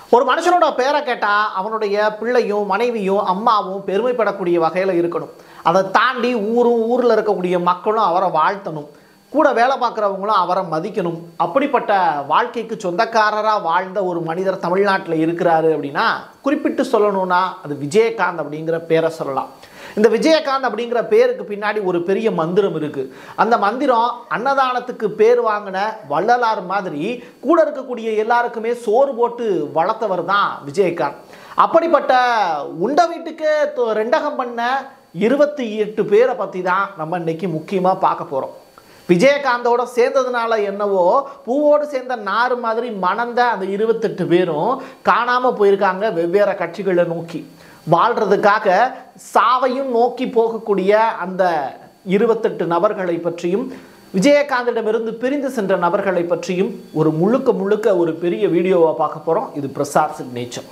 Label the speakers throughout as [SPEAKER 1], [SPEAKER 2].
[SPEAKER 1] ஒரு மனுஷனோட பேரை கேட்டால் அவனுடைய பிள்ளையும் மனைவியும் அம்மாவும் பெருமைப்படக்கூடிய வகையில் இருக்கணும் அதை தாண்டி ஊரும் ஊரில் இருக்கக்கூடிய மக்களும் அவரை வாழ்த்தணும் கூட வேலை பார்க்குறவங்களும் அவரை மதிக்கணும் அப்படிப்பட்ட வாழ்க்கைக்கு சொந்தக்காரராக வாழ்ந்த ஒரு மனிதர் தமிழ்நாட்டில் இருக்கிறாரு அப்படின்னா குறிப்பிட்டு சொல்லணும்னா அது விஜயகாந்த் அப்படிங்கிற பேரை சொல்லலாம் இந்த விஜயகாந்த் அப்படிங்கிற பேருக்கு பின்னாடி ஒரு பெரிய மந்திரம் இருக்கு அந்த மந்திரம் அன்னதானத்துக்கு பேர் வாங்கின வள்ளலார் மாதிரி கூட இருக்கக்கூடிய எல்லாருக்குமே சோறு போட்டு வளர்த்தவர் தான் விஜயகாந்த் அப்படிப்பட்ட உண்ட வீட்டுக்கே தொ- ரெண்டகம் பண்ண இருபத்தி எட்டு பேரை பற்றி தான் நம்ம இன்னைக்கு முக்கியமாக பார்க்க போகிறோம் விஜயகாந்தோட சேர்ந்ததுனால என்னவோ பூவோடு சேர்ந்த நார் மாதிரி மணந்த அந்த இருபத்தெட்டு பேரும் காணாமல் போயிருக்காங்க வெவ்வேறு கட்சிகளை நோக்கி வாழ்றதுக்காக சாவையும் நோக்கி போகக்கூடிய அந்த இருபத்தெட்டு நபர்களை பற்றியும் விஜயகாந்திடமிருந்து பிரிந்து சென்ற நபர்களை பற்றியும் ஒரு முழுக்க முழுக்க ஒரு பெரிய வீடியோவை பார்க்க போகிறோம் இது பிரசாத் சிக்னேச்சர்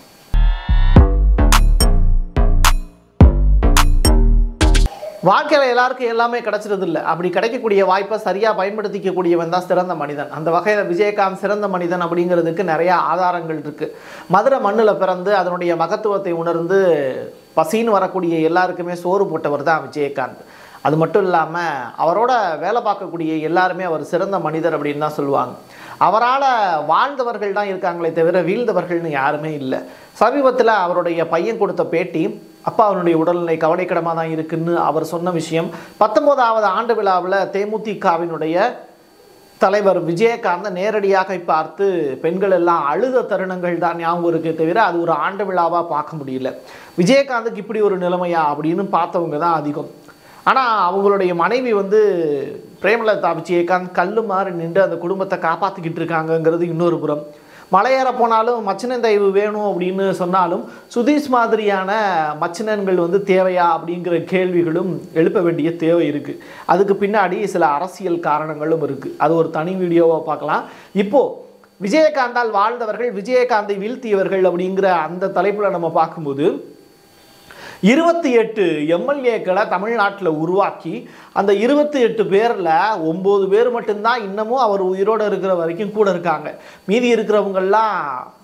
[SPEAKER 1] வாழ்க்கையில் எல்லாருக்கும் எல்லாமே கிடைச்சிறது இல்லை அப்படி கிடைக்கக்கூடிய வாய்ப்பை சரியாக பயன்படுத்திக்கக்கூடியவன் தான் சிறந்த மனிதன் அந்த வகையில் விஜயகாந்த் சிறந்த மனிதன் அப்படிங்கிறதுக்கு நிறைய ஆதாரங்கள் இருக்குது மதுரை மண்ணில் பிறந்து அதனுடைய மகத்துவத்தை உணர்ந்து பசின்னு வரக்கூடிய எல்லாருக்குமே சோறு போட்டவர் தான் விஜயகாந்த் அது மட்டும் இல்லாமல் அவரோட வேலை பார்க்கக்கூடிய எல்லாருமே அவர் சிறந்த மனிதர் அப்படின்னு தான் சொல்லுவாங்க அவரால் வாழ்ந்தவர்கள் தான் இருக்காங்களே தவிர வீழ்ந்தவர்கள்னு யாருமே இல்லை சமீபத்தில் அவருடைய பையன் கொடுத்த பேட்டி அப்பா அவனுடைய உடல்நிலை கவலைக்கிடமாக தான் இருக்குன்னு அவர் சொன்ன விஷயம் பத்தொம்போதாவது ஆண்டு விழாவில் தேமுதிகவினுடைய தலைவர் விஜயகாந்தை நேரடியாக பார்த்து பெண்கள் எல்லாம் அழுத தருணங்கள் தான் ஞாபகம் இருக்கே தவிர அது ஒரு ஆண்டு விழாவாக பார்க்க முடியல விஜயகாந்துக்கு இப்படி ஒரு நிலைமையா அப்படின்னு பார்த்தவங்க தான் அதிகம் ஆனால் அவங்களுடைய மனைவி வந்து பிரேமலதா விஜயகாந்த் கல்லு மாதிரி நின்று அந்த குடும்பத்தை காப்பாற்றிக்கிட்டு இருக்காங்கங்கிறது இன்னொரு புறம் மலையேற போனாலும் மச்சினன் தயவு வேணும் அப்படின்னு சொன்னாலும் சுதீஷ் மாதிரியான மச்சினன்கள் வந்து தேவையா அப்படிங்கிற கேள்விகளும் எழுப்ப வேண்டிய தேவை இருக்குது அதுக்கு பின்னாடி சில அரசியல் காரணங்களும் இருக்குது அது ஒரு தனி வீடியோவை பார்க்கலாம் இப்போது விஜயகாந்தால் வாழ்ந்தவர்கள் விஜயகாந்தை வீழ்த்தியவர்கள் அப்படிங்கிற அந்த தலைப்பில் நம்ம பார்க்கும்போது இருபத்தி எட்டு எம்எல்ஏக்களை தமிழ்நாட்டில் உருவாக்கி அந்த இருபத்தி எட்டு பேரில் ஒம்பது பேர் மட்டும்தான் இன்னமும் அவர் உயிரோடு இருக்கிற வரைக்கும் கூட இருக்காங்க மீதி இருக்கிறவங்கெல்லாம்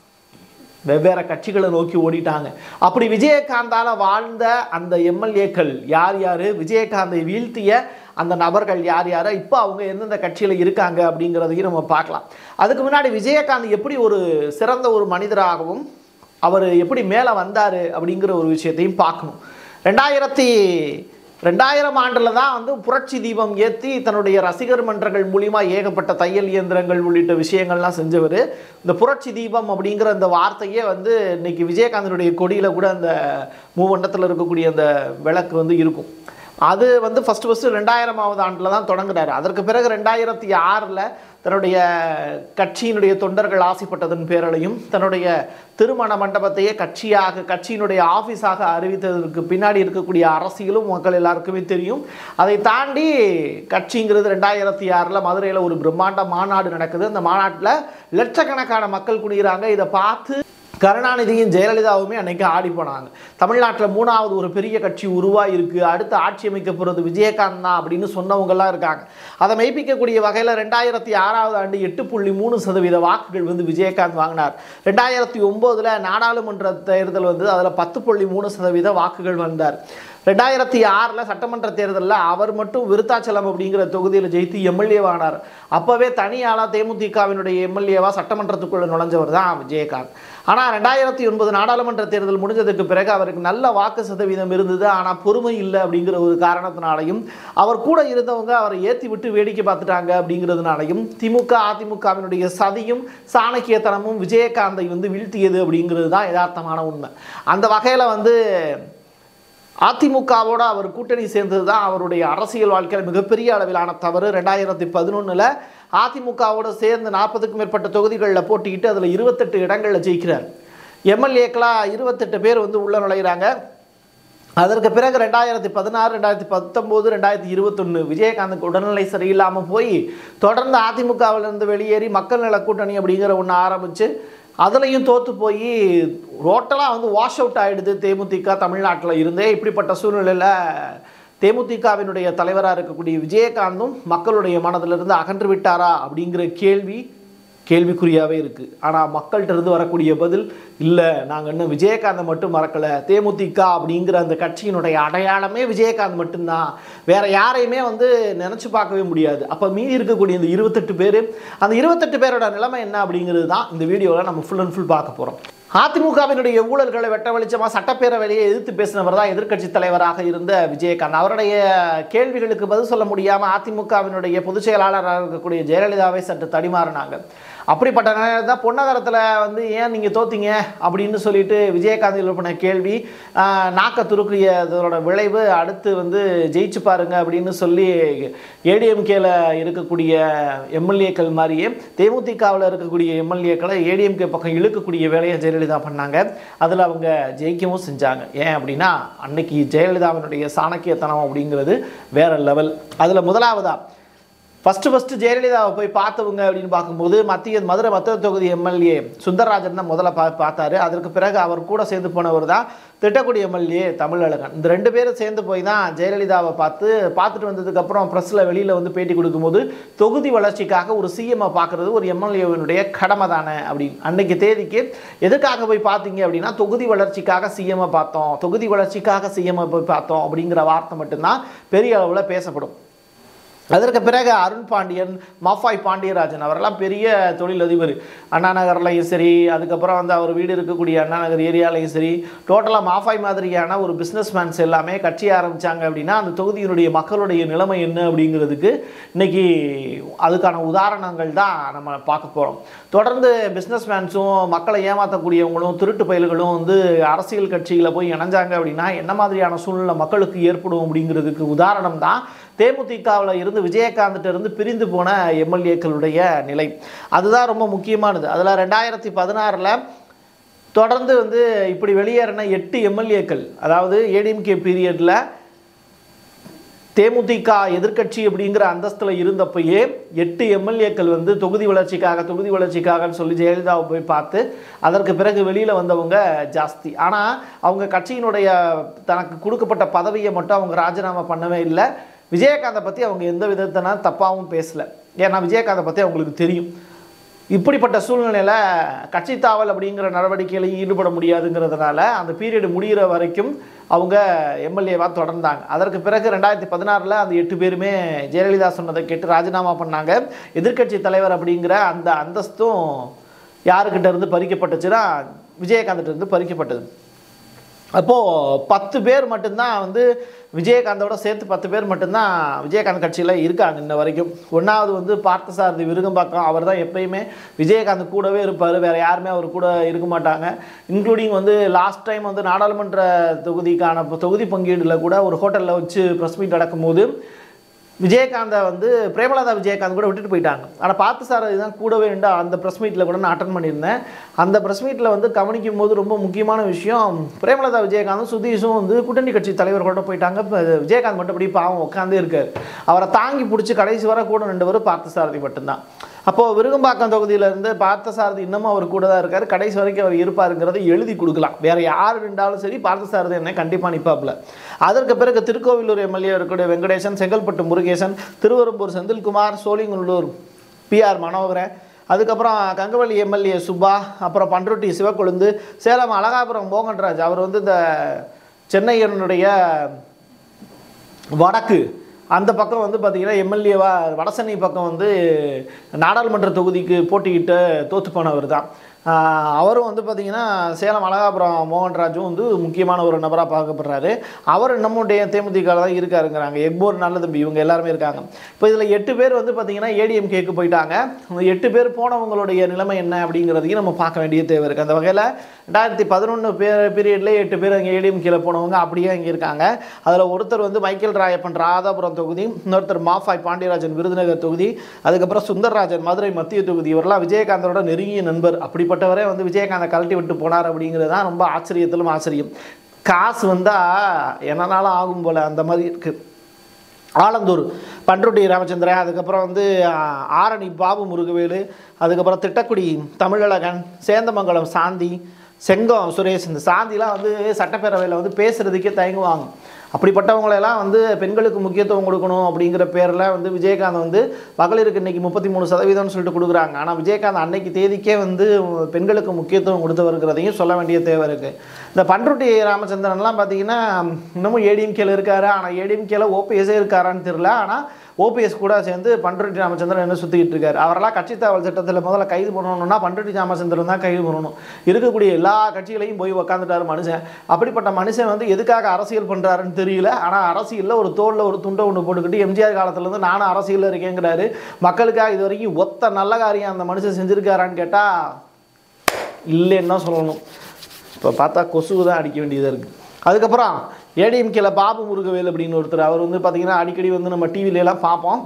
[SPEAKER 1] வெவ்வேறு கட்சிகளை நோக்கி ஓடிட்டாங்க அப்படி விஜயகாந்தால வாழ்ந்த அந்த எம்எல்ஏக்கள் யார் யார் விஜயகாந்தை வீழ்த்திய அந்த நபர்கள் யார் யார் இப்போ அவங்க எந்தெந்த கட்சியில் இருக்காங்க அப்படிங்கிறதையும் நம்ம பார்க்கலாம் அதுக்கு முன்னாடி விஜயகாந்த் எப்படி ஒரு சிறந்த ஒரு மனிதராகவும் அவர் எப்படி மேலே வந்தார் அப்படிங்கிற ஒரு விஷயத்தையும் பார்க்கணும் ரெண்டாயிரத்தி ரெண்டாயிரம் ஆண்டில் தான் வந்து புரட்சி தீபம் ஏற்றி தன்னுடைய ரசிகர் மன்றங்கள் மூலிமா ஏகப்பட்ட தையல் இயந்திரங்கள் உள்ளிட்ட விஷயங்கள்லாம் செஞ்சவர் இந்த புரட்சி தீபம் அப்படிங்கிற அந்த வார்த்தையே வந்து இன்னைக்கு விஜயகாந்தனுடைய கொடியில் கூட அந்த மூவண்டத்தில் இருக்கக்கூடிய அந்த விளக்கு வந்து இருக்கும் அது வந்து ஃபஸ்ட்டு ஃபஸ்ட்டு ரெண்டாயிரமாவது ஆண்டில் தான் தொடங்குறாரு அதற்கு பிறகு ரெண்டாயிரத்தி ஆறில் தன்னுடைய கட்சியினுடைய தொண்டர்கள் ஆசைப்பட்டதன் பேரலையும் தன்னுடைய திருமண மண்டபத்தையே கட்சியாக கட்சியினுடைய ஆஃபீஸாக அறிவித்ததற்கு பின்னாடி இருக்கக்கூடிய அரசியலும் மக்கள் எல்லாருக்குமே தெரியும் அதை தாண்டி கட்சிங்கிறது ரெண்டாயிரத்தி ஆறில் மதுரையில் ஒரு பிரம்மாண்ட மாநாடு நடக்குது அந்த மாநாட்டில் லட்சக்கணக்கான மக்கள் குடிக்கிறாங்க இதை பார்த்து கருணாநிதியும் ஜெயலலிதாவுமே அன்னைக்கு ஆடி போனாங்க தமிழ்நாட்டில் மூணாவது ஒரு பெரிய கட்சி உருவாயிருக்கு அடுத்து ஆட்சி அமைக்க போகிறது விஜயகாந்த் தான் அப்படின்னு சொன்னவங்கெல்லாம் இருக்காங்க அதை மெய்ப்பிக்கக்கூடிய வகையில் ரெண்டாயிரத்தி ஆறாவது ஆண்டு எட்டு புள்ளி மூணு சதவீத வாக்குகள் வந்து விஜயகாந்த் வாங்கினார் ரெண்டாயிரத்தி ஒம்போதில் நாடாளுமன்ற தேர்தல் வந்து அதில் பத்து புள்ளி மூணு சதவீத வாக்குகள் வந்தார் ரெண்டாயிரத்தி ஆறில் சட்டமன்ற தேர்தலில் அவர் மட்டும் விருத்தாச்சலம் அப்படிங்கிற தொகுதியில் ஜெயித்து எம்எல்ஏவானார் அப்போவே தனியாளாக தேமுதிகவினுடைய எம்எல்ஏவாக சட்டமன்றத்துக்குள்ளே நுழைஞ்சவர் தான் விஜயகாந்த் ஆனால் ரெண்டாயிரத்தி ஒன்பது நாடாளுமன்ற தேர்தல் முடிஞ்சதுக்கு பிறகு அவருக்கு நல்ல வாக்கு சதவீதம் இருந்தது ஆனால் பொறுமை இல்லை அப்படிங்கிற ஒரு காரணத்தினாலையும் அவர் கூட இருந்தவங்க அவரை ஏற்றி விட்டு வேடிக்கை பார்த்துட்டாங்க அப்படிங்கிறதுனாலையும் திமுக அதிமுகவினுடைய சதியும் சாணக்கியத்தனமும் விஜயகாந்தை வந்து வீழ்த்தியது அப்படிங்கிறது தான் யதார்த்தமான உண்மை அந்த வகையில் வந்து அதிமுகவோட அவர் கூட்டணி சேர்ந்தது தான் அவருடைய அரசியல் வாழ்க்கையில் மிகப்பெரிய அளவிலான தவறு ரெண்டாயிரத்தி பதினொன்றில் அதிமுகவோட சேர்ந்து நாற்பதுக்கும் மேற்பட்ட தொகுதிகளில் போட்டிக்கிட்டு அதில் இருபத்தெட்டு இடங்களில் ஜெயிக்கிறார் எம்எல்ஏக்களாக இருபத்தெட்டு பேர் வந்து உள்ள நுழைகிறாங்க அதற்கு பிறகு ரெண்டாயிரத்தி பதினாறு ரெண்டாயிரத்தி பத்தொம்போது ரெண்டாயிரத்தி இருபத்தொன்று விஜயகாந்துக்கு உடல்நிலை சரியில்லாமல் போய் தொடர்ந்து அதிமுகவிலிருந்து வெளியேறி மக்கள் நல கூட்டணி அப்படிங்கிற ஒன்று ஆரம்பித்து அதுலேயும் தோற்று போய் டோட்டலாக வந்து வாஷ் அவுட் ஆகிடுது தேமுதிக தமிழ்நாட்டில் இருந்தே இப்படிப்பட்ட சூழ்நிலையில் தேமுதிகவினுடைய தலைவராக இருக்கக்கூடிய விஜயகாந்தும் மக்களுடைய மனதிலிருந்து அகன்று விட்டாரா அப்படிங்கிற கேள்வி கேள்விக்குறியாகவே இருக்குது ஆனால் மக்கள்கிட்ட இருந்து வரக்கூடிய பதில் இல்லை நாங்கள் இன்னும் விஜயகாந்தை மட்டும் மறக்கலை தேமுதிக அப்படிங்கிற அந்த கட்சியினுடைய அடையாளமே விஜயகாந்த் மட்டும்தான் வேற யாரையுமே வந்து நினச்சி பார்க்கவே முடியாது அப்போ மீதி இருக்கக்கூடிய இந்த இருபத்தெட்டு பேர் அந்த இருபத்தெட்டு பேரோட நிலைமை என்ன அப்படிங்கிறது தான் இந்த வீடியோவில் நம்ம ஃபுல் அண்ட் ஃபுல் பார்க்க போகிறோம் அதிமுகவினுடைய ஊழல்களை வெட்ட வெளிச்சமாக சட்டப்பேரவையை எதிர்த்து பேசினவர் தான் எதிர்க்கட்சி தலைவராக இருந்த விஜயகாந்த் அவருடைய கேள்விகளுக்கு பதில் சொல்ல முடியாமல் அதிமுகவினுடைய பொதுச் செயலாளராக இருக்கக்கூடிய ஜெயலலிதாவை சற்று தடிமாறினாங்க அப்படிப்பட்ட நேரம் தான் பொன்னகரத்தில் வந்து ஏன் நீங்கள் தோத்தீங்க அப்படின்னு சொல்லிட்டு விஜயகாந்த் எழுப்பின கேள்வி ஆஹ், நாக்க துருக்கியதோட விளைவு அடுத்து வந்து ஜெயிச்சு பாருங்க அப்படின்னு சொல்லி ஏடிஎம்கேல இருக்கக்கூடிய எம்எல்ஏக்கள் மாதிரியே தேமுதிகவில் இருக்கக்கூடிய எம்எல்ஏக்களை ஏடிஎம்கே பக்கம் இழுக்கக்கூடிய வேலையை ஜெயலலிதா பண்ணாங்க அதில் அவங்க ஜெயிக்கவும் செஞ்சாங்க ஏன் அப்படின்னா அன்னைக்கு ஜெயலலிதாவினுடைய சாணக்கியத்தனம் அப்படிங்கிறது வேற லெவல் அதில் முதலாவதா ஃபஸ்ட்டு ஃபஸ்ட்டு ஜெயலலிதாவை போய் பார்த்தவங்க அப்படின்னு பார்க்கும்போது மத்திய மதுரை மத்திய தொகுதி எம்எல்ஏ சுந்தரராஜன் தான் முதல்ல பா பார்த்தாரு அதற்கு பிறகு அவர் கூட சேர்ந்து போனவர் தான் திட்டக்குடி எம்எல்ஏ தமிழழகன் இந்த ரெண்டு பேரும் சேர்ந்து போய் தான் ஜெயலலிதாவை பார்த்து பார்த்துட்டு வந்ததுக்கப்புறம் ப்ரெஸ்ஸில் வெளியில் வந்து பேட்டி கொடுக்கும்போது தொகுதி வளர்ச்சிக்காக ஒரு சிஎம்ஐ பார்க்குறது ஒரு எம்எல்ஏவினுடைய கடமை தானே அப்படின்னு அன்னைக்கு தேதிக்கு எதுக்காக போய் பார்த்தீங்க அப்படின்னா தொகுதி வளர்ச்சிக்காக சிஎம்ஐ பார்த்தோம் தொகுதி வளர்ச்சிக்காக சிஎம்ஐ போய் பார்த்தோம் அப்படிங்கிற வார்த்தை மட்டும்தான் பெரிய அளவில் பேசப்படும் அதற்கு பிறகு அருண் பாண்டியன் மாஃபாய் பாண்டியராஜன் அவரெல்லாம் பெரிய தொழிலதிபர் அண்ணா நகர்லையும் சரி அதுக்கப்புறம் வந்து அவர் வீடு இருக்கக்கூடிய அண்ணா நகர் ஏரியாலையும் சரி டோட்டலாக மாஃபாய் மாதிரியான ஒரு பிஸ்னஸ் மேன்ஸ் எல்லாமே கட்சி ஆரம்பித்தாங்க அப்படின்னா அந்த தொகுதியினுடைய மக்களுடைய நிலைமை என்ன அப்படிங்கிறதுக்கு இன்னைக்கு அதுக்கான உதாரணங்கள் தான் நம்ம பார்க்க போகிறோம் தொடர்ந்து பிஸ்னஸ் மேன்ஸும் மக்களை ஏமாற்றக்கூடியவங்களும் திருட்டு பயல்களும் வந்து அரசியல் கட்சியில் போய் இணைஞ்சாங்க அப்படின்னா என்ன மாதிரியான சூழ்நிலை மக்களுக்கு ஏற்படும் அப்படிங்கிறதுக்கு உதாரணம் தான் தேமுதிகவில் இருந்து விஜயகாந்த்கிட்ட இருந்து பிரிந்து போன எம்எல்ஏக்களுடைய நிலை அதுதான் ரொம்ப முக்கியமானது அதில் ரெண்டாயிரத்தி பதினாறில் தொடர்ந்து வந்து இப்படி வெளியேறின எட்டு எம்எல்ஏக்கள் அதாவது ஏடிஎம்கே பீரியடில் தேமுதிக எதிர்க்கட்சி அப்படிங்கிற அந்தஸ்தில் இருந்தப்பயே எட்டு எம்எல்ஏக்கள் வந்து தொகுதி வளர்ச்சிக்காக தொகுதி வளர்ச்சிக்காகன்னு சொல்லி ஜெயலலிதாவை போய் பார்த்து அதற்கு பிறகு வெளியில் வந்தவங்க ஜாஸ்தி ஆனால் அவங்க கட்சியினுடைய தனக்கு கொடுக்கப்பட்ட பதவியை மட்டும் அவங்க ராஜினாமா பண்ணவே இல்லை விஜயகாந்தை பற்றி அவங்க எந்த விதத்தினா தப்பாகவும் பேசலை ஏன்னா விஜயகாந்தை பற்றி அவங்களுக்கு தெரியும் இப்படிப்பட்ட சூழ்நிலையில் கட்சி தாவல் அப்படிங்கிற நடவடிக்கையில் ஈடுபட முடியாதுங்கிறதுனால அந்த பீரியட் முடிகிற வரைக்கும் அவங்க எம்எல்ஏவாக தொடர்ந்தாங்க அதற்கு பிறகு ரெண்டாயிரத்தி பதினாறில் அந்த எட்டு பேருமே ஜெயலலிதா சொன்னதை கேட்டு ராஜினாமா பண்ணாங்க எதிர்க்கட்சி தலைவர் அப்படிங்கிற அந்த அந்தஸ்தும் யாருக்கிட்ட இருந்து பறிக்கப்பட்டுச்சுன்னா விஜயகாந்த்கிட்ட இருந்து பறிக்கப்பட்டது அப்போது பத்து பேர் மட்டும்தான் வந்து விஜயகாந்தோட சேர்த்து பத்து பேர் மட்டும்தான் விஜயகாந்த் கட்சியில் இருக்காங்க இன்ன வரைக்கும் ஒன்றாவது வந்து பார்த்தசாரதி விருகம்பாக்கம் அவர் தான் எப்பயுமே விஜயகாந்த் கூடவே இருப்பார் வேறு யாருமே அவர் கூட இருக்க மாட்டாங்க இன்க்ளூடிங் வந்து லாஸ்ட் டைம் வந்து நாடாளுமன்ற தொகுதிக்கான தொகுதி பங்கீடில் கூட ஒரு ஹோட்டலில் வச்சு ப்ரெஸ் மீட் நடக்கும்போது விஜயகாந்தை வந்து பிரேமலதா விஜயகாந்த் கூட விட்டுட்டு போயிட்டாங்க ஆனால் பார்த்து சார் இதுதான் கூடவே உண்டு அந்த ப்ரெஸ் மீட்டில் கூட நான் அட்டன் பண்ணியிருந்தேன் அந்த ப்ரெஸ் மீட்டில் வந்து கவனிக்கும் போது ரொம்ப முக்கியமான விஷயம் பிரேமலதா விஜயகாந்தும் சுதீஷும் வந்து கூட்டணி கட்சி தலைவர்களோட போயிட்டாங்க இப்போ விஜயகாந்த் மட்டும் அப்படி பாவம் உட்காந்தே இருக்கார் அவரை தாங்கி பிடிச்சி கடைசி வரை கூட ரெண்டு பேரும் பார்த்த சாரதி மட்டும்தான் அப்போது விருகம்பாக்கம் தொகுதியிலேருந்து பார்த்தசாரதி இன்னமும் அவர் கூட தான் இருக்கார் கடைசி வரைக்கும் அவர் இருப்பாருங்கிறத எழுதி கொடுக்கலாம் வேறு யார் நின்றாலும் சரி பார்த்தசாரதி என்ன கண்டிப்பாக நிற்பாப்புல அதற்கு பிறகு திருக்கோவிலூர் எம்எல்ஏ இருக்கக்கூடிய வெங்கடேசன் செங்கல்பட்டு முருகேசன் திருவெரும்பூர் செந்தில்குமார் சோழிங்கநல்லூர் பிஆர் மனோகரன் அதுக்கப்புறம் கங்கவள்ளி எம்எல்ஏ சுப்பா அப்புறம் பண்ருட்டி சிவக்கொழுந்து சேலம் அழகாபுரம் மோகன்ராஜ் அவர் வந்து இந்த சென்னையனுடைய வடக்கு அந்த பக்கம் வந்து பார்த்தீங்கன்னா எம்எல்ஏவா வடசென்னை பக்கம் வந்து நாடாளுமன்ற தொகுதிக்கு போட்டிக்கிட்டு தோத்து போனவர் தான் ஆஹ் அவரும் வந்து பார்த்தீங்கன்னா சேலம் அழகாபுரம் மோகன்ராஜும் வந்து முக்கியமான ஒரு நபராக பார்க்கப்படுறாரு அவர் நம்முடைய தேமுதிக தான் இருக்காருங்கிறாங்க எக்போர் நல்ல தம்பி இவங்க எல்லாருமே இருக்காங்க இப்போ இதில் எட்டு பேர் வந்து பார்த்தீங்கன்னா ஏடிஎம்கேக்கு போயிட்டாங்க அந்த எட்டு பேர் போனவங்களுடைய நிலைமை என்ன அப்படிங்கிறதையும் நம்ம பார்க்க வேண்டிய தேவை இருக்குது அந்த வகையில் ரெண்டாயிரத்தி பதினொன்று பேர் பீரியட்லேயே எட்டு பேர் அங்கே ஏடிஎம்கேல போனவங்க அப்படியே அங்கே இருக்காங்க அதில் ஒருத்தர் வந்து மைக்கேல் ராயப்பன் ராதாபுரம் தொகுதி இன்னொருத்தர் மாஃபாய் பாண்டியராஜன் விருதுநகர் தொகுதி அதுக்கப்புறம் சுந்தர்ராஜன் மதுரை மத்திய தொகுதி இவரெல்லாம் விஜயகாந்தோட நெருங்கிய நண்பர் அப்படிப்பட்டவரே வந்து விஜயகாந்தை கழட்டி விட்டு போனார் அப்படிங்கிறது தான் ரொம்ப ஆச்சரியத்திலும் ஆச்சரியம் காசு வந்தால் என்னனாலும் ஆகும் போல் அந்த மாதிரி இருக்குது ஆலந்தூர் பண்ருட்டி ராமச்சந்திரன் அதுக்கப்புறம் வந்து ஆ, ஆரணி பாபு முருகவேலு அதுக்கப்புறம் திட்டக்குடி தமிழழகன் சேந்தமங்கலம் சாந்தி செங்கம் சுரேஷ் இந்த சாந்திலாம் வந்து சட்டப்பேரவையில் வந்து பேசுகிறதுக்கே தயங்குவாங்க அப்படிப்பட்டவங்களெல்லாம் வந்து பெண்களுக்கு முக்கியத்துவம் கொடுக்கணும் அப்படிங்கிற பேரில் வந்து விஜயகாந்த் வந்து மகளிருக்கு இன்னைக்கு முப்பத்தி மூணு சதவீதம்னு சொல்லிட்டு கொடுக்குறாங்க ஆனால் விஜயகாந்த் அன்னைக்கு தேதிக்கே வந்து பெண்களுக்கு முக்கியத்துவம் கொடுத்தவருங்கிறதையும் சொல்ல வேண்டிய தேவை இருக்குது இந்த பண்ருட்டி ராமச்சந்திரன்லாம் பார்த்தீங்கன்னா இன்னமும் ஏடிஎம்கேல இருக்காரு ஆனால் ஏடிஎம்கேல ஓபிஎஸ்ஸே இருக்காரான்னு தெரியல ஆனால் ஓபிஎஸ் கூட சேர்ந்து பண்ருட்டி ராமச்சந்திரன் என்ன சுற்றிக்கிட்டு இருக்காரு அவரெல்லாம் கட்சி தாவல் சட்டத்தில் முதல்ல கைது பண்ணணும்னா பண்ருட்டி ராமச்சந்திரன் தான் கைது பண்ணணும் இருக்கக்கூடிய எல்லா கட்சிகளையும் போய் உக்காந்துட்டாரு மனுஷன் அப்படிப்பட்ட மனுஷன் வந்து எதுக்காக அரசியல் பண்ணுறாருன்னு தெரியல ஆனால் அரசியலில் ஒரு தோளில் ஒரு துண்டை ஒன்று போட்டுக்கிட்டு எம்ஜிஆர் காலத்துலேருந்து நானும் அரசியலில் இருக்கேங்கிறாரு மக்களுக்காக இது வரைக்கும் ஒத்த நல்ல காரியம் அந்த மனுஷன் செஞ்சுருக்காரான்னு கேட்டால் இல்லைன்னு தான் சொல்லணும் இப்போ பார்த்தா கொசுவு தான் அடிக்க வேண்டியதாக இருக்குது அதுக்கப்புறம் ஏடிஎம்கேல பாபு முருகவேல் அப்படின்னு ஒருத்தர் அவர் வந்து பார்த்திங்கன்னா அடிக்கடி வந்து நம்ம டிவில எல்லாம் பார்ப்போம்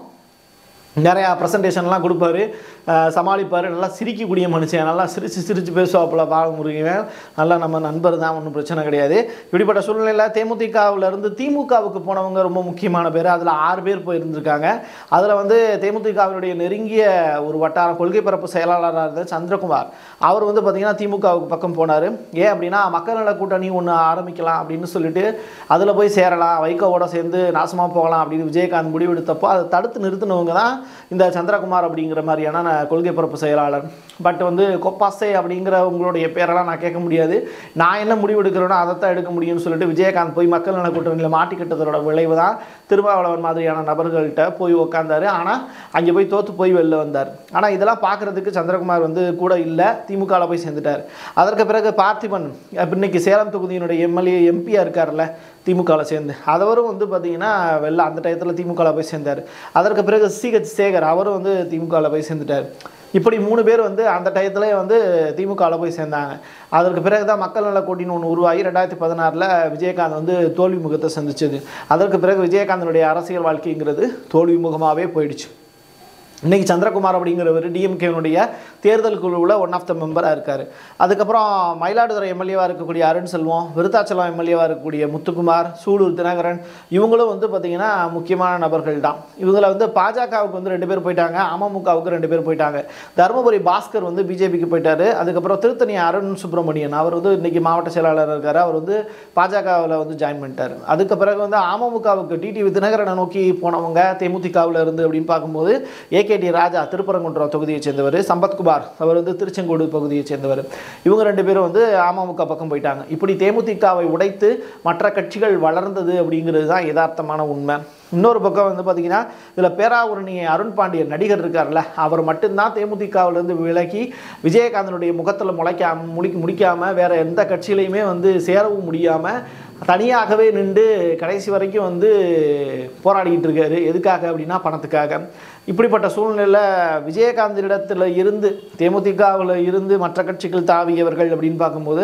[SPEAKER 1] நிறையா ப்ரெசன்டேஷன்லாம் கொடுப்பாரு அஹ் சமாளிப்பார் நல்லா சிரிக்கக்கூடிய மனுஷன் நல்லா சிரித்து சிரித்து பேசுவாப்புல பாபு முருகவேல் நல்லா நம்ம நண்பர் தான் ஒன்றும் பிரச்சனை கிடையாது இப்படிப்பட்ட சூழ்நிலையில் தேமுதிகவுல இருந்து திமுகவுக்கு போனவங்க ரொம்ப முக்கியமான பேர் அதில் ஆறு பேர் போயிருந்திருக்காங்க அதில் வந்து தேமுதிகவினுடைய நெருங்கிய ஒரு வட்டார கொள்கை பரப்பு செயலாளராக இருந்த சந்திரகுமார் அவர் வந்து பார்த்திங்கன்னா திமுகவுக்கு பக்கம் போனார் ஏன் அப்படின்னா மக்கள் நல கூட்டணி ஒன்று ஆரம்பிக்கலாம் அப்படின்னு சொல்லிட்டு அதில் போய் சேரலாம் வைகோவோட சேர்ந்து நாசமாக போகலாம் அப்படின்னு விஜயகாந்த் முடிவெடுத்தப்போ அதை தடுத்து நிறுத்தினவங்க தான் இந்த சந்திரகுமார் அப்படிங்கிற மாதிரியான நான் கொள்கை பரப்பு செயலாளர் பட் வந்து கொப்பாசே அப்படிங்கிற உங்களுடைய பேரெல்லாம் நான் கேட்க முடியாது நான் என்ன முடிவு எடுக்கிறேனோ அதைத்தான் எடுக்க முடியும்னு சொல்லிட்டு விஜயகாந்த் போய் மக்கள் நல கூட்டணியில் மாட்டிக்கிட்டதோட விளைவு தான் திருமாவளவன் மாதிரியான நபர்கள்ட்ட போய் உக்காந்தாரு ஆனால் அங்கே போய் தோற்று போய் வெளில வந்தார் ஆனால் இதெல்லாம் பார்க்குறதுக்கு சந்திரகுமார் வந்து கூட இல்லை திமுகவில் போய் சேர்ந்துட்டார் அதற்கு பிறகு பார்த்திபன் அப்ப இன்னைக்கு சேலம் தொகுதியினுடைய எம்எல்ஏ எம்பியாக இருக்கார்ல திமுகவில் சேர்ந்து அதவரும் வந்து பார்த்தீங்கன்னா வெளில அந்த டயத்தில் திமுகவில் போய் சேர்ந்தார் அதற்கு பிறகு சிஹெச் சேகர் அவரும் வந்து திமுகவில் போய் சேர்ந்துட்டார் இப்படி மூணு பேர் வந்து அந்த டயத்துல வந்து திமுகவில் போய் சேர்ந்தாங்க அதற்கு பிறகு தான் மக்கள் நல கூட்டணி ஒன்று உருவாகி ரெண்டாயிரத்தி பதினாறில் விஜயகாந்த் வந்து தோல்வி முகத்தை சந்திச்சது அதற்கு பிறகு விஜயகாந்தனுடைய அரசியல் வாழ்க்கைங்கிறது தோல்வி முகமாகவே போயிடுச்சு இன்னைக்கு சந்திரகுமார் அப்படிங்கிறவர் டிஎம்கேனுடைய தேர்தல் குழுவில் ஒன் ஆஃப் த மெம்பராக இருக்கார் அதுக்கப்புறம் மயிலாடுதுறை எம்எல்ஏவாக இருக்கக்கூடிய அருண் செல்வம் விருத்தாச்சலம் எம்எல்ஏவாக இருக்கக்கூடிய முத்துக்குமார் சூலூர் தினகரன் இவங்களும் வந்து பார்த்திங்கன்னா முக்கியமான நபர்கள் தான் இவங்களை வந்து பாஜகவுக்கு வந்து ரெண்டு பேர் போயிட்டாங்க அமமுகவுக்கு ரெண்டு பேர் போயிட்டாங்க தருமபுரி பாஸ்கர் வந்து பிஜேபிக்கு போயிட்டாரு அதுக்கப்புறம் திருத்தணி அருண் சுப்பிரமணியன் அவர் வந்து இன்னைக்கு மாவட்ட செயலாளர் இருக்கார் அவர் வந்து பாஜகவில் வந்து ஜாயின் பண்ணிட்டார் அதுக்கு பிறகு வந்து அமமுகவுக்கு டிடிவி தினகரனை நோக்கி போனவங்க தேமுதிகவில் இருந்து அப்படின்னு பார்க்கும்போது ஏகேடி ராஜா திருப்பரங்குன்றம் தொகுதியை சேர்ந்தவர் சம்பத்குமார் அவர் வந்து திருச்செங்கோடு பகுதியை சேர்ந்தவர் இவங்க ரெண்டு பேரும் வந்து அமமுக பக்கம் போயிட்டாங்க இப்படி தேமுதிகவை உடைத்து மற்ற கட்சிகள் வளர்ந்தது அப்படிங்கிறது தான் யதார்த்தமான உண்மை இன்னொரு பக்கம் வந்து பார்த்தீங்கன்னா இதில் பேராவூரணி அருண் பாண்டியன் நடிகர் இருக்கார்ல அவர் மட்டும்தான் தேமுதிகவிலேருந்து விலகி விஜயகாந்தனுடைய முகத்தில் முளைக்காம முடி முடிக்காமல் வேற எந்த கட்சியிலையுமே வந்து சேரவும் முடியாமல் தனியாகவே நின்று கடைசி வரைக்கும் வந்து போராடிக்கிட்டு இருக்காரு எதுக்காக அப்படின்னா பணத்துக்காக இப்படிப்பட்ட சூழ்நிலையில் விஜயகாந்திடத்தில் இருந்து தேமுதிகவில் இருந்து மற்ற கட்சிகள் தாவியவர்கள் அப்படின்னு பார்க்கும்போது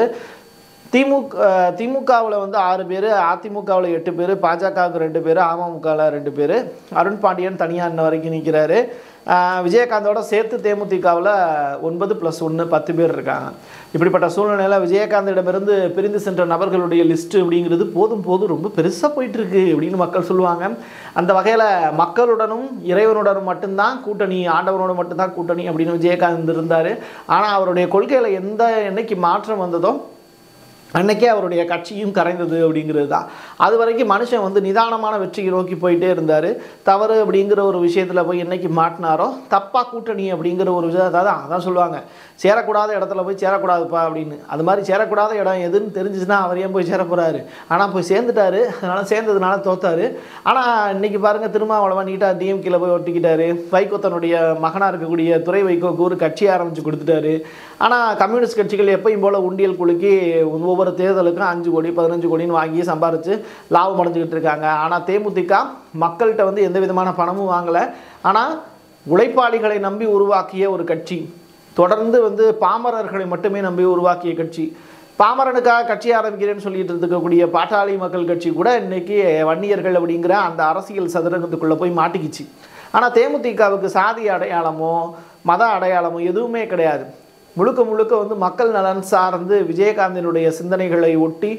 [SPEAKER 1] திமுக திமுகவில் வந்து ஆறு பேர் அதிமுகவில் எட்டு பேர் பாஜகவுக்கு ரெண்டு பேர் அமமுகவில் ரெண்டு பேர் அருண் பாண்டியன் தனியாக இன்ன வரைக்கும் நிற்கிறாரு ஆஹ் விஜயகாந்தோட சேர்த்து தேமுதிகவில் ஒன்பது ப்ளஸ் ஒன்று பத்து பேர் இருக்காங்க இப்படிப்பட்ட சூழ்நிலையில் விஜயகாந்திடமிருந்து பிரிந்து சென்ற நபர்களுடைய லிஸ்ட்டு அப்படிங்கிறது போதும் போதும் ரொம்ப பெருசாக போயிட்டுருக்கு அப்படின்னு மக்கள் சொல்லுவாங்க அந்த வகையில் மக்களுடனும் இறைவனுடனும் மட்டும்தான் கூட்டணி ஆண்டவனோட மட்டும்தான் கூட்டணி அப்படின்னு விஜயகாந்த் இருந்தார் ஆனால் அவருடைய கொள்கையில் எந்த என்னைக்கு மாற்றம் வந்ததோ அன்னைக்கே அவருடைய கட்சியும் கரைந்தது அப்படிங்கிறது தான் அது வரைக்கும் மனுஷன் வந்து நிதானமான வெற்றியை நோக்கி போயிட்டே இருந்தார் தவறு அப்படிங்கிற ஒரு விஷயத்தில் போய் என்னைக்கு மாட்டினாரோ தப்பாக கூட்டணி அப்படிங்கிற ஒரு விஷயம் அதான் அதான் சொல்லுவாங்க சேரக்கூடாத இடத்துல போய் சேரக்கூடாதுப்பா அப்படின்னு அது மாதிரி சேரக்கூடாத இடம் எதுன்னு தெரிஞ்சுச்சுன்னா அவர் ஏன் போய் சேர போகிறாரு ஆனால் போய் சேர்ந்துட்டாரு அதனால் சேர்ந்ததுனால தோத்தாரு ஆனால் இன்னைக்கு பாருங்கள் திருமாவளவன் நீட்டாக டிஎம்கேல போய் ஒட்டிக்கிட்டாரு வைகோ தன்னுடைய மகனாக இருக்கக்கூடிய துறை வைகோக்கு ஒரு கட்சி ஆரம்பித்து கொடுத்துட்டாரு ஆனால் கம்யூனிஸ்ட் கட்சிகள் எப்பயும் போல் உண்டியல் குலுக்கி ஒவ்வொரு தேர்தலுக்கும் அஞ்சு கோடி பதினஞ்சு கோடின்னு வாங்கி சம்பாரித்து லாபம் அடைஞ்சிக்கிட்டு இருக்காங்க ஆனால் தேமுதிக மக்கள்கிட்ட வந்து எந்த விதமான பணமும் வாங்கலை ஆனால் உழைப்பாளிகளை நம்பி உருவாக்கிய ஒரு கட்சி தொடர்ந்து வந்து பாமரர்களை மட்டுமே நம்பி உருவாக்கிய கட்சி பாமரனுக்காக கட்சி ஆரம்பிக்கிறேன்னு சொல்லிட்டு இருக்கக்கூடிய பாட்டாளி மக்கள் கட்சி கூட இன்னைக்கு வன்னியர்கள் அப்படிங்கிற அந்த அரசியல் சதுரங்கத்துக்குள்ளே போய் மாட்டிக்கிச்சு ஆனால் தேமுதிகவுக்கு சாதி அடையாளமோ மத அடையாளமோ எதுவுமே கிடையாது முழுக்க முழுக்க வந்து மக்கள் நலன் சார்ந்து விஜயகாந்தினுடைய சிந்தனைகளை ஒட்டி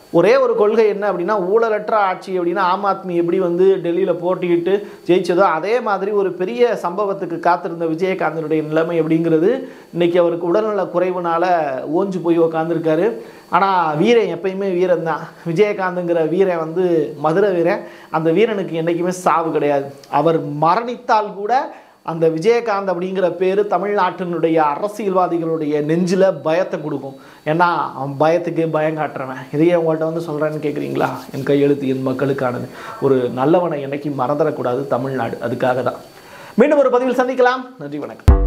[SPEAKER 1] ஒரே ஒரு கொள்கை என்ன அப்படின்னா ஊழலற்ற ஆட்சி அப்படின்னா ஆம் ஆத்மி எப்படி வந்து டெல்லியில் போட்டியிட்டு ஜெயிச்சதோ அதே மாதிரி ஒரு பெரிய சம்பவத்துக்கு காத்திருந்த விஜயகாந்தனுடைய நிலைமை அப்படிங்கிறது இன்னைக்கு அவருக்கு உடல்நல குறைவுனால ஓஞ்சு போய் உக்காந்துருக்காரு ஆனால் வீரன் எப்பயுமே வீரன் தான் விஜயகாந்துங்கிற வீரன் வந்து மதுரை வீரன் அந்த வீரனுக்கு என்றைக்குமே சாவு கிடையாது அவர் மரணித்தால் கூட அந்த விஜயகாந்த் அப்படிங்கிற பேர் தமிழ்நாட்டினுடைய அரசியல்வாதிகளுடைய நெஞ்சில் பயத்தை கொடுக்கும் ஏன்னா அவன் பயத்துக்கு பயம் காட்டுறவன் இதையே உங்கள்கிட்ட வந்து சொல்கிறேன்னு கேட்குறீங்களா என் கையெழுத்து என் மக்களுக்கானது ஒரு நல்லவனை என்னைக்கு மறந்துடக்கூடாது தமிழ்நாடு அதுக்காக தான் மீண்டும் ஒரு பதிவில் சந்திக்கலாம் நன்றி வணக்கம்